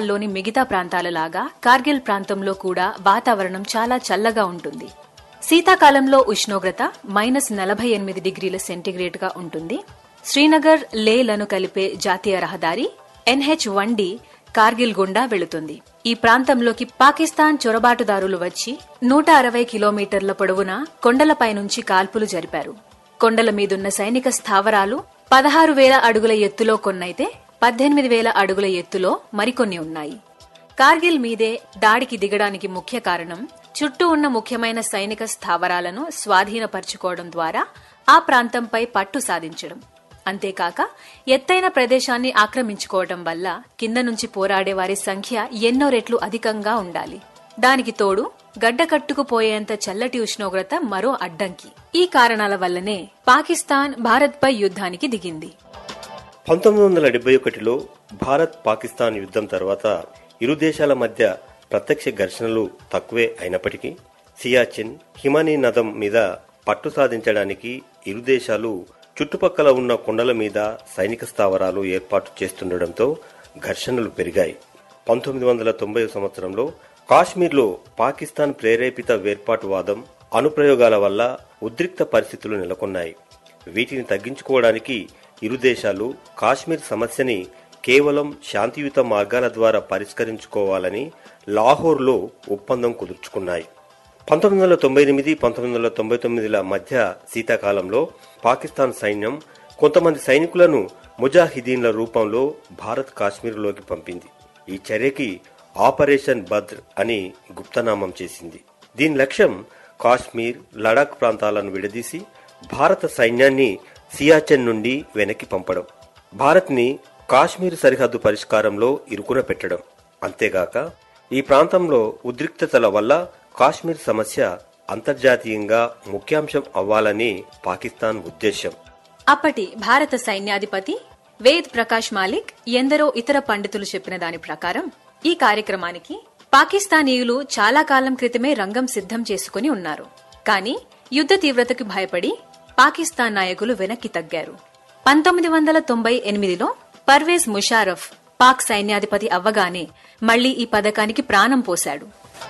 దేశాల్లోని మిగతా ప్రాంతాలలాగా కార్గిల్ ప్రాంతంలో కూడా వాతావరణం చాలా చల్లగా ఉంటుంది శీతాకాలంలో ఉష్ణోగ్రత మైనస్ నలభై ఎనిమిది డిగ్రీల సెంటీగ్రేడ్ గా ఉంటుంది శ్రీనగర్ లేలను కలిపే జాతీయ రహదారి ఎన్హెచ్ వన్ డి కార్గిల్ గుండా వెళుతుంది ఈ ప్రాంతంలోకి పాకిస్తాన్ చొరబాటుదారులు వచ్చి నూట అరవై కిలోమీటర్ల పొడవున కొండలపై నుంచి కాల్పులు జరిపారు కొండల మీదున్న సైనిక స్థావరాలు పదహారు వేల అడుగుల ఎత్తులో కొన్నైతే పద్దెనిమిది వేల అడుగుల ఎత్తులో మరికొన్ని ఉన్నాయి కార్గిల్ మీదే దాడికి దిగడానికి ముఖ్య కారణం చుట్టూ ఉన్న ముఖ్యమైన సైనిక స్థావరాలను స్వాధీనపరుచుకోవడం ద్వారా ఆ ప్రాంతంపై పట్టు సాధించడం అంతేకాక ఎత్తైన ప్రదేశాన్ని ఆక్రమించుకోవడం వల్ల కింద నుంచి పోరాడే వారి సంఖ్య ఎన్నో రెట్లు అధికంగా ఉండాలి దానికి తోడు గడ్డకట్టుకుపోయేంత చల్లటి ఉష్ణోగ్రత మరో అడ్డంకి ఈ కారణాల వల్లనే పాకిస్తాన్ భారత్పై యుద్ధానికి దిగింది పంతొమ్మిది వందల డెబ్బై ఒకటిలో భారత్ పాకిస్తాన్ యుద్ధం తర్వాత ఇరు దేశాల మధ్య ప్రత్యక్ష ఘర్షణలు తక్కువే అయినప్పటికీ సియాచిన్ హిమానీ నదం మీద పట్టు సాధించడానికి ఇరు దేశాలు చుట్టుపక్కల ఉన్న కొండల మీద సైనిక స్థావరాలు ఏర్పాటు చేస్తుండటంతో ఘర్షణలు పెరిగాయి పంతొమ్మిది వందల తొంభై సంవత్సరంలో కాశ్మీర్లో పాకిస్తాన్ ప్రేరేపిత వేర్పాటువాదం అనుప్రయోగాల వల్ల ఉద్రిక్త పరిస్థితులు నెలకొన్నాయి వీటిని తగ్గించుకోవడానికి ఇరు దేశాలు కాశ్మీర్ సమస్యని కేవలం శాంతియుత మార్గాల ద్వారా పరిష్కరించుకోవాలని లాహోర్లో ఒప్పందం కుదుర్చుకున్నాయి పంతొమ్మిది వందల తొంభై ఎనిమిది పంతొమ్మిది వందల తొంభై తొమ్మిదిల మధ్య శీతాకాలంలో పాకిస్తాన్ సైన్యం కొంతమంది సైనికులను ముజాహిదీన్ల రూపంలో భారత్ కాశ్మీర్లోకి పంపింది ఈ చర్యకి ఆపరేషన్ బద్ర్ అని గుప్తనామం చేసింది దీని లక్ష్యం కాశ్మీర్ లడాక్ ప్రాంతాలను విడదీసి భారత సైన్యాన్ని సియాచెన్ నుండి వెనక్కి పంపడం భారత్ని కాశ్మీర్ సరిహద్దు పరిష్కారంలో ఇరుకున పెట్టడం అంతేగాక ఈ ప్రాంతంలో ఉద్రిక్తతల వల్ల కాశ్మీర్ సమస్య అంతర్జాతీయంగా ముఖ్యాంశం అవ్వాలని పాకిస్తాన్ ఉద్దేశం అప్పటి భారత సైన్యాధిపతి వేద్ ప్రకాష్ మాలిక్ ఎందరో ఇతర పండితులు చెప్పిన దాని ప్రకారం ఈ కార్యక్రమానికి పాకిస్తానీయులు చాలా కాలం క్రితమే రంగం సిద్ధం చేసుకుని ఉన్నారు కానీ యుద్ధ తీవ్రతకు భయపడి పాకిస్తాన్ నాయకులు వెనక్కి తగ్గారు పంతొమ్మిది వందల తొంభై ఎనిమిదిలో పర్వేజ్ ముషారఫ్ పాక్ సైన్యాధిపతి అవ్వగానే మళ్లీ ఈ పథకానికి ప్రాణం పోశాడు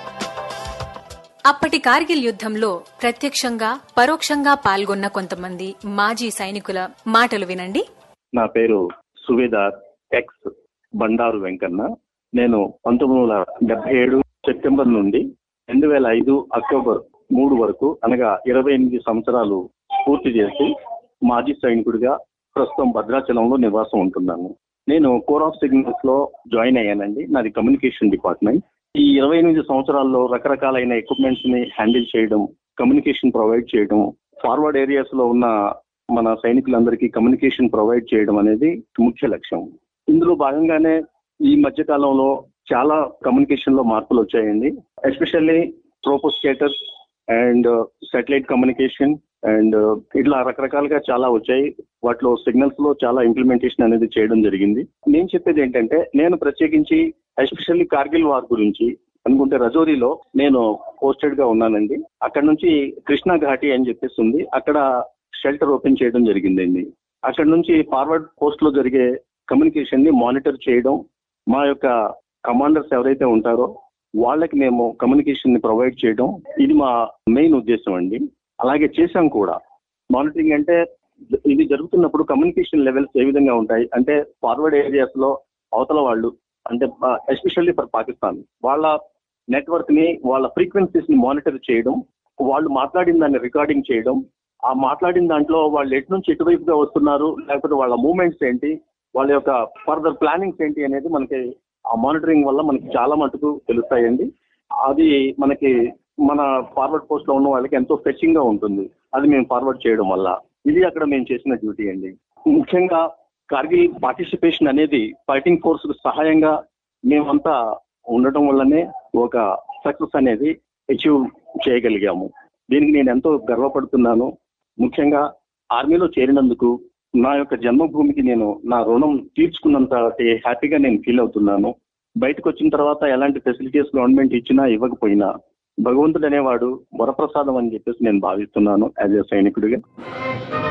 అప్పటి కార్గిల్ యుద్ధంలో ప్రత్యక్షంగా పరోక్షంగా పాల్గొన్న కొంతమంది మాజీ సైనికుల మాటలు వినండి నా పేరు సువేదార్ ఎక్స్ బండారు వెంకన్న నేను పంతొమ్మిది వందల డెబ్బై ఏడు సెప్టెంబర్ నుండి రెండు వేల ఐదు అక్టోబర్ మూడు వరకు అనగా ఇరవై ఎనిమిది సంవత్సరాలు పూర్తి చేసి మాజీ సైనికుడిగా ప్రస్తుతం భద్రాచలంలో నివాసం ఉంటున్నాను నేను కోర్ ఆఫ్ సిగ్నల్స్ లో జాయిన్ అయ్యానండి నాది కమ్యూనికేషన్ డిపార్ట్మెంట్ ఈ ఇరవై ఎనిమిది సంవత్సరాల్లో రకరకాలైన ఎక్విప్మెంట్స్ ని హ్యాండిల్ చేయడం కమ్యూనికేషన్ ప్రొవైడ్ చేయడం ఫార్వర్డ్ ఏరియాస్ లో ఉన్న మన సైనికులందరికీ కమ్యూనికేషన్ ప్రొవైడ్ చేయడం అనేది ముఖ్య లక్ష్యం ఇందులో భాగంగానే ఈ మధ్య కాలంలో చాలా కమ్యూనికేషన్ లో మార్పులు వచ్చాయండి especially troposcatters and satellite communication and ఇట్లా రకరకాలుగా చాలా వచ్చాయి వాటిలో సిగ్నల్స్ లో చాలా ఇంప్లిమెంటేషన్ అనేది చేయడం జరిగింది నేను చెప్పేది ఏంటంటే నేను ప్రత్యేకించి ఎస్పెషల్లీ కార్గిల్ వార్ గురించి అనుకుంటే రజోరీలో నేను పోస్టెడ్ గా ఉన్నానండి అక్కడ నుంచి కృష్ణా ఘాటి అని చెప్పేసి ఉంది అక్కడ షెల్టర్ ఓపెన్ చేయడం జరిగిందండి అక్కడ నుంచి ఫార్వర్డ్ పోస్ట్ లో జరిగే కమ్యూనికేషన్ ని మానిటర్ చేయడం మా యొక్క కమాండర్స్ ఎవరైతే ఉంటారో వాళ్ళకి మేము కమ్యూనికేషన్ ని ప్రొవైడ్ చేయడం ఇది మా మెయిన్ ఉద్దేశం అండి అలాగే చేశాం కూడా మానిటరింగ్ అంటే ఇది జరుగుతున్నప్పుడు కమ్యూనికేషన్ లెవెల్స్ ఏ విధంగా ఉంటాయి అంటే ఫార్వర్డ్ ఏరియాస్ లో అవతల వాళ్ళు అంటే ఎస్పెషల్లీ ఫర్ పాకిస్తాన్ వాళ్ళ నెట్వర్క్ ని వాళ్ళ ఫ్రీక్వెన్సీస్ ని మానిటర్ చేయడం వాళ్ళు మాట్లాడిన దాన్ని రికార్డింగ్ చేయడం ఆ మాట్లాడిన దాంట్లో వాళ్ళు ఎటు నుంచి ఎటువైపుగా వస్తున్నారు లేకపోతే వాళ్ళ మూమెంట్స్ ఏంటి వాళ్ళ యొక్క ఫర్దర్ ప్లానింగ్స్ ఏంటి అనేది మనకి ఆ మానిటరింగ్ వల్ల మనకి చాలా మటుకు తెలుస్తాయండి అది మనకి మన ఫార్వర్డ్ పోస్ట్ లో ఉన్న వాళ్ళకి ఎంతో ఫెచింగ్ గా ఉంటుంది అది మేము ఫార్వర్డ్ చేయడం వల్ల ఇది అక్కడ మేము చేసిన డ్యూటీ అండి ముఖ్యంగా కార్గిల్ పార్టిసిపేషన్ అనేది ఫైటింగ్ ఫోర్స్ సహాయంగా మేమంతా ఉండటం వల్లనే ఒక సక్సెస్ అనేది అచీవ్ చేయగలిగాము దీనికి నేను ఎంతో గర్వపడుతున్నాను ముఖ్యంగా ఆర్మీలో చేరినందుకు నా యొక్క జన్మభూమికి నేను నా రుణం తీర్చుకున్నంత హ్యాపీగా నేను ఫీల్ అవుతున్నాను బయటకు వచ్చిన తర్వాత ఎలాంటి ఫెసిలిటీస్ గవర్నమెంట్ ఇచ్చినా ఇవ్వకపోయినా భగవంతుడు అనేవాడు వరప్రసాదం అని చెప్పేసి నేను భావిస్తున్నాను యాజ్ ఎ సైనికుడిగా